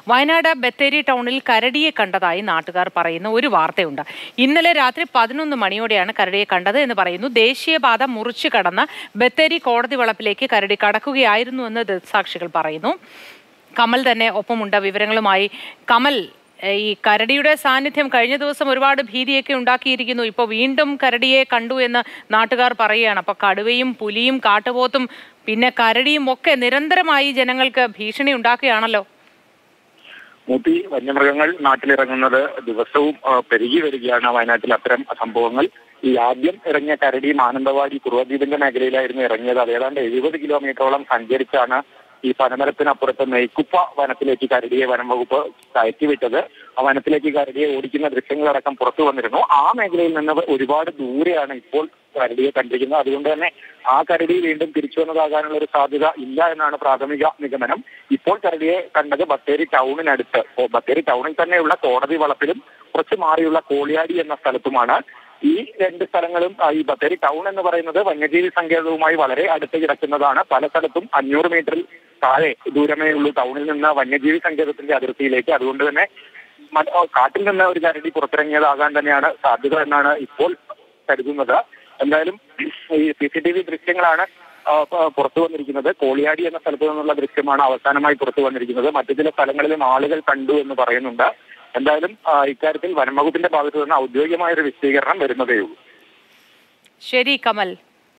വയനാട് ബത്തേരി ടൗണിൽ കരടിയെ കണ്ടതായി നാട്ടുകാർ പറയുന്ന ഒരു വാർത്തയുണ്ട് ഇന്നലെ രാത്രി പതിനൊന്ന് മണിയോടെയാണ് കരടിയെ കണ്ടത് എന്ന് പറയുന്നു ദേശീയപാത മുറിച്ചു കടന്ന് ബത്തേരി കോടതി വളപ്പിലേക്ക് കരടി കടക്കുകയായിരുന്നു എന്ന് ദൃക്സാക്ഷികൾ പറയുന്നു കമൽ തന്നെ ഒപ്പമുണ്ട് വിവരങ്ങളുമായി കമൽ ഏഹ് ഈ കരടിയുടെ സാന്നിധ്യം കഴിഞ്ഞ ദിവസം ഒരുപാട് ഭീതിയൊക്കെ ഉണ്ടാക്കിയിരിക്കുന്നു ഇപ്പോൾ വീണ്ടും കരടിയെ കണ്ടു എന്ന് നാട്ടുകാർ പറയുകയാണ് അപ്പൊ കടുവയും പുലിയും കാട്ടുപോത്തും പിന്നെ കരടിയും ഒക്കെ നിരന്തരമായി ജനങ്ങൾക്ക് ഭീഷണി ഉണ്ടാക്കുകയാണല്ലോ മൂത്തി വന്യമൃഗങ്ങൾ നാട്ടിലിറങ്ങുന്നത് ദിവസവും ആ, പെരുകി വരികയാണ് വയനാട്ടിൽ അത്തരം സംഭവങ്ങൾ ഈ ആദ്യം ഇറങ്ങിയ കരടി മാനന്തവാടി കുറുവദ്വീപിന്റെ മേഖലയിലായിരുന്നു ഇറങ്ങിയത് അത് ഏതാണ്ട് എഴുപത് കിലോമീറ്ററോളം സഞ്ചരിച്ചാണ് ഈ പനമരത്തിനപ്പുറത്ത് നെയ്ക്കുപ്പ വനത്തിലേക്ക് കരടിയെ വനം വകുപ്പ് കയറ്റിവിട്ടത് ആ വനത്തിലേക്ക് കരടിയെ ഓടിക്കുന്ന ദൃശ്യങ്ങളടക്കം പുറത്തു വന്നിരുന്നു ആ മേഖലയിൽ നിന്ന് ഒരുപാട് ദൂരെയാണ് ഇപ്പോൾ കരടിയെ കണ്ടിരിക്കുന്നത് അതുകൊണ്ട് തന്നെ ആ കരടി വീണ്ടും തിരിച്ചു വന്നതാകാനുള്ള ഒരു സാധ്യത ഇല്ല എന്നാണ് പ്രാഥമിക നിഗമനം ഇപ്പോൾ കരടിയെ കണ്ടത് ബത്തേരി ടൗണിനടുത്ത് ഓ, ബത്തേരി ടൗണിൽ തന്നെയുള്ള കോടതി വളപ്പിലും കുറച്ച് മാറിയുള്ള കോളിയാടി എന്ന സ്ഥലത്തുമാണ് ഈ രണ്ട് സ്ഥലങ്ങളും ആ, ഈ ബത്തേരി ടൗൺ എന്ന് പറയുന്നത് വന്യജീവി സങ്കേതവുമായി വളരെ അടുത്ത് കിടക്കുന്നതാണ് പല സ്ഥലത്തും അഞ്ഞൂറ് മീറ്ററിൽ താഴെ ദൂരമേ ഉള്ളൂ ടൗണിൽ നിന്ന് വന്യജീവി സങ്കേതത്തിന്റെ അതിർത്തിയിലേക്ക് അതുകൊണ്ട് തന്നെ മ- ഓ, കാട്ടിൽ നിന്ന് ഒരു കരടി പുറത്തിറങ്ങിയതാകാൻ തന്നെയാണ് സാധ്യത എന്നാണ് ഇപ്പോൾ കരുതുന്നത് എന്തായാലും ഈ സി സി ടി വി ദൃശ്യങ്ങളാണ് ആ, പ- പുറത്തു വന്നിരിക്കുന്നത് കോളിയാടി എന്ന സ്ഥലത്ത് നിന്നുള്ള ദൃശ്യമാണ് അവസാനമായി പുറത്തു വന്നിരിക്കുന്നത് മറ്റു ചില സ്ഥലങ്ങളിലും ആളുകൾ കണ്ടു എന്ന് പറയുന്നുണ്ട് എന്തായാലും ആ, ഇക്കാര്യത്തിൽ വനംവകുപ്പിന്റെ ഭാഗത്തു നിന്ന് ഔദ്യോഗികമായ ഒരു വിശദീകരണം വരുന്നതേ ഉള്ളൂ ശരി കമൽ